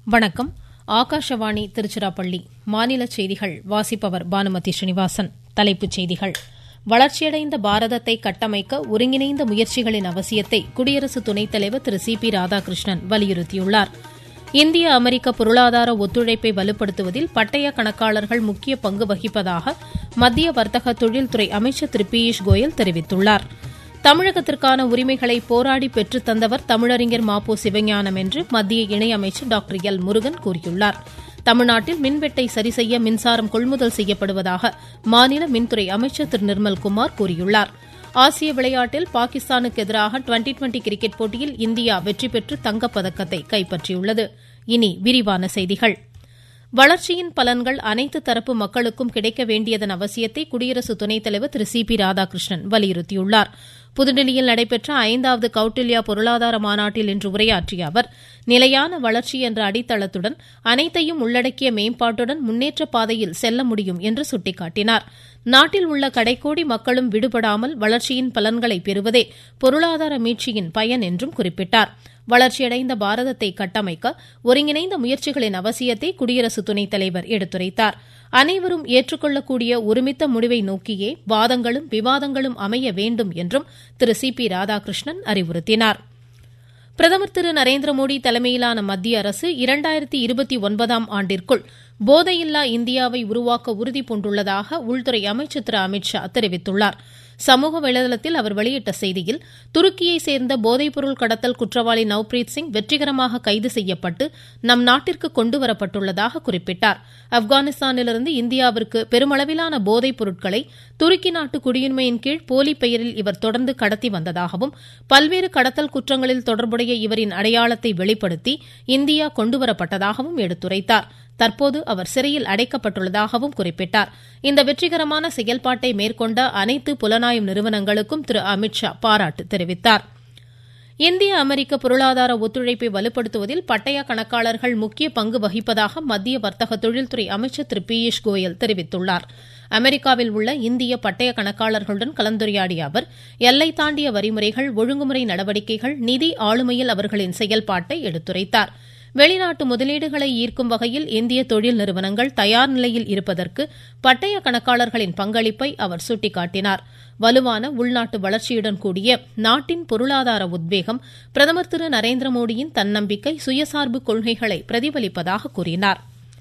வணக்கம் ஆகாஷவாணி திருச்சிராப்பள்ளி மாநில செய்திகள் வாசிப்பவர் பானுமதி ஸ்ரீனிவாசன் தலைப்புச் செய்திகள் வளர்ச்சியடைந்த பாரதத்தை கட்டமைக்க ஒருங்கிணைந்த முயற்சிகளின் அவசியத்தை குடியரசு துணைத் தலைவர் திரு சி பி ராதாகிருஷ்ணன் வலியுறுத்தியுள்ளார் இந்திய அமெரிக்க பொருளாதார ஒத்துழைப்பை வலுப்படுத்துவதில் பட்டய கணக்காளர்கள் முக்கிய பங்கு வகிப்பதாக மத்திய வர்த்தக தொழில்துறை அமைச்சர் திரு பியூஷ் கோயல் தெரிவித்துள்ளாா் தமிழகத்திற்கான உரிமைகளை போராடி பெற்றுத் தந்தவர் தமிழறிஞர் மாப்போ சிவஞானம் என்று மத்திய இணையமைச்சர் டாக்டர் எல் முருகன் கூறியுள்ளார் தமிழ்நாட்டில் மின்வெட்டை சரிசெய்ய மின்சாரம் கொள்முதல் செய்யப்படுவதாக மாநில மின்துறை அமைச்சர் திரு நிர்மல்குமார் கூறியுள்ளார் ஆசிய விளையாட்டில் பாகிஸ்தானுக்கு எதிராக டுவெண்டி டுவெண்டி கிரிக்கெட் போட்டியில் இந்தியா வெற்றி பெற்று தங்கப்பதக்கத்தை கைப்பற்றியுள்ளது இனி விரிவான செய்திகள் வளர்ச்சியின் பலன்கள் அனைத்து தரப்பு மக்களுக்கும் கிடைக்க வேண்டியதன் அவசியத்தை குடியரசு துணைத் தலைவர் திரு சி பி ராதாகிருஷ்ணன் வலியுறுத்தியுள்ளார் புதுடில்லியில் நடைபெற்ற ஐந்தாவது கௌட்டில்யா பொருளாதார மாநாட்டில் இன்று உரையாற்றிய அவர் நிலையான வளர்ச்சி என்ற அடித்தளத்துடன் அனைத்தையும் உள்ளடக்கிய மேம்பாட்டுடன் முன்னேற்ற பாதையில் செல்ல முடியும் என்று சுட்டிக்காட்டினார் நாட்டில் உள்ள கடைக்கோடி மக்களும் விடுபடாமல் வளர்ச்சியின் பலன்களை பெறுவதே பொருளாதார மீட்சியின் பயன் என்றும் குறிப்பிட்டார் வளர்ச்சியடைந்த பாரதத்தை கட்டமைக்க ஒருங்கிணைந்த முயற்சிகளின் அவசியத்தை குடியரசு துணைத் தலைவர் எடுத்துரைத்தார் அனைவரும் ஏற்றுக்கொள்ளக்கூடிய ஒருமித்த முடிவை நோக்கியே வாதங்களும் விவாதங்களும் அமைய வேண்டும் என்றும் திரு சி பி ராதாகிருஷ்ணன் அறிவுறுத்தினார் பிரதமர் திரு நரேந்திர மோடி தலைமையிலான மத்திய அரசு இரண்டாயிரத்தி இருபத்தி ஒன்பதாம் ஆண்டிற்குள் போதையில்லா இந்தியாவை உருவாக்க உறுதி பூண்டுள்ளதாக உள்துறை அமைச்சர் திரு அமித்ஷா தெரிவித்துள்ளார் சமூக வலைதளத்தில் அவர் வெளியிட்ட செய்தியில் துருக்கியை சேர்ந்த போதைப்பொருள் கடத்தல் குற்றவாளி நவ்பிரீத் சிங் வெற்றிகரமாக கைது செய்யப்பட்டு நம் நாட்டிற்கு கொண்டுவரப்பட்டுள்ளதாக குறிப்பிட்டார் ஆப்கானிஸ்தானிலிருந்து இந்தியாவிற்கு பெருமளவிலான போதைப் பொருட்களை துருக்கி நாட்டு குடியுரிமையின் கீழ் போலி பெயரில் இவர் தொடர்ந்து கடத்தி வந்ததாகவும் பல்வேறு கடத்தல் குற்றங்களில் தொடர்புடைய இவரின் அடையாளத்தை வெளிப்படுத்தி இந்தியா கொண்டுவரப்பட்டதாகவும் எடுத்துரைத்தார் தற்போது அவர் சிறையில் அடைக்கப்பட்டுள்ளதாகவும் குறிப்பிட்டார் இந்த வெற்றிகரமான செயல்பாட்டை மேற்கொண்ட அனைத்து புலனாய்வு நிறுவனங்களுக்கும் திரு அமித்ஷா பாராட்டு தெரிவித்தார் இந்திய அமெரிக்க பொருளாதார ஒத்துழைப்பை வலுப்படுத்துவதில் பட்டய கணக்காளர்கள் முக்கிய பங்கு வகிப்பதாக மத்திய வர்த்தக தொழில்துறை அமைச்சர் திரு பியூஷ் கோயல் தெரிவித்துள்ளார் அமெரிக்காவில் உள்ள இந்திய பட்டய கணக்காளர்களுடன் கலந்துரையாடிய அவர் எல்லை தாண்டிய வரிமுறைகள் ஒழுங்குமுறை நடவடிக்கைகள் நிதி ஆளுமையில் அவர்களின் செயல்பாட்டை எடுத்துரைத்தாா் வெளிநாட்டு முதலீடுகளை ஈர்க்கும் வகையில் இந்திய தொழில் நிறுவனங்கள் தயார் நிலையில் இருப்பதற்கு பட்டய கணக்காளர்களின் பங்களிப்பை அவர் சுட்டிக்காட்டினார் வலுவான உள்நாட்டு வளர்ச்சியுடன் கூடிய நாட்டின் பொருளாதார உத்வேகம் பிரதமர் திரு நரேந்திர மோடியின் தன்னம்பிக்கை சுயசார்பு கொள்கைகளை பிரதிபலிப்பதாக கூறினார்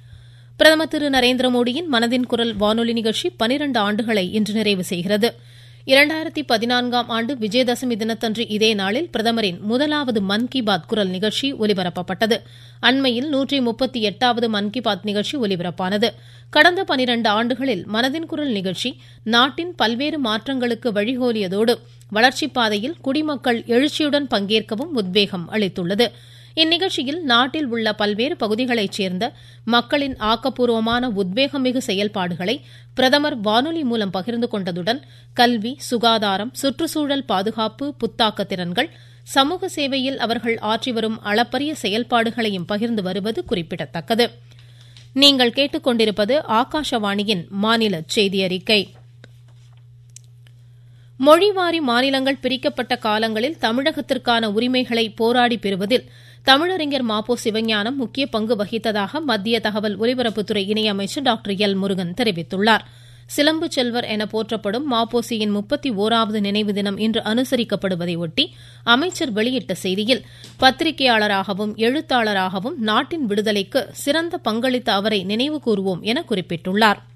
பிரதமர் திரு நரேந்திர மோடியின் மனதின் குரல் வானொலி நிகழ்ச்சி பனிரண்டு ஆண்டுகளை இன்று நிறைவு செய்கிறது இரண்டாயிரத்தி பதினான்காம் ஆண்டு விஜயதசமி தினத்தன்று இதே நாளில் பிரதமரின் முதலாவது மன் கி பாத் குரல் நிகழ்ச்சி ஒலிபரப்பப்பட்டது அண்மையில் நூற்றி முப்பத்தி எட்டாவது மன் கி பாத் நிகழ்ச்சி ஒலிபரப்பானது கடந்த பனிரண்டு ஆண்டுகளில் மனதின் குரல் நிகழ்ச்சி நாட்டின் பல்வேறு மாற்றங்களுக்கு வழிகோலியதோடு வளர்ச்சிப் பாதையில் குடிமக்கள் எழுச்சியுடன் பங்கேற்கவும் உத்வேகம் அளித்துள்ளது இந்நிகழ்ச்சியில் நாட்டில் உள்ள பல்வேறு பகுதிகளைச் சேர்ந்த மக்களின் ஆக்கப்பூர்வமான உத்வேகமிகு செயல்பாடுகளை பிரதமர் வானொலி மூலம் பகிர்ந்து கொண்டதுடன் கல்வி சுகாதாரம் சுற்றுச்சூழல் பாதுகாப்பு புத்தாக்க திறன்கள் சமூக சேவையில் அவர்கள் ஆற்றி வரும் அளப்பரிய செயல்பாடுகளையும் பகிர்ந்து வருவது குறிப்பிடத்தக்கது நீங்கள் கேட்டுக்கொண்டிருப்பது ஆகாஷவாணியின் மாநில செய்தி அறிக்கை மொழிவாரி மாநிலங்கள் பிரிக்கப்பட்ட காலங்களில் தமிழகத்திற்கான உரிமைகளை போராடி பெறுவதில் தமிழறிஞர் மாப்போ சிவஞானம் முக்கிய பங்கு வகித்ததாக மத்திய தகவல் ஒலிபரப்புத்துறை இணையமைச்சர் டாக்டர் எல் முருகன் தெரிவித்துள்ளார் சிலம்பு செல்வர் என போற்றப்படும் மாப்போசியின் முப்பத்தி ஓராவது நினைவு தினம் இன்று அனுசரிக்கப்படுவதை ஒட்டி அமைச்சர் வெளியிட்ட செய்தியில் பத்திரிகையாளராகவும் எழுத்தாளராகவும் நாட்டின் விடுதலைக்கு சிறந்த பங்களித்த அவரை நினைவு கூறுவோம் என குறிப்பிட்டுள்ளாா்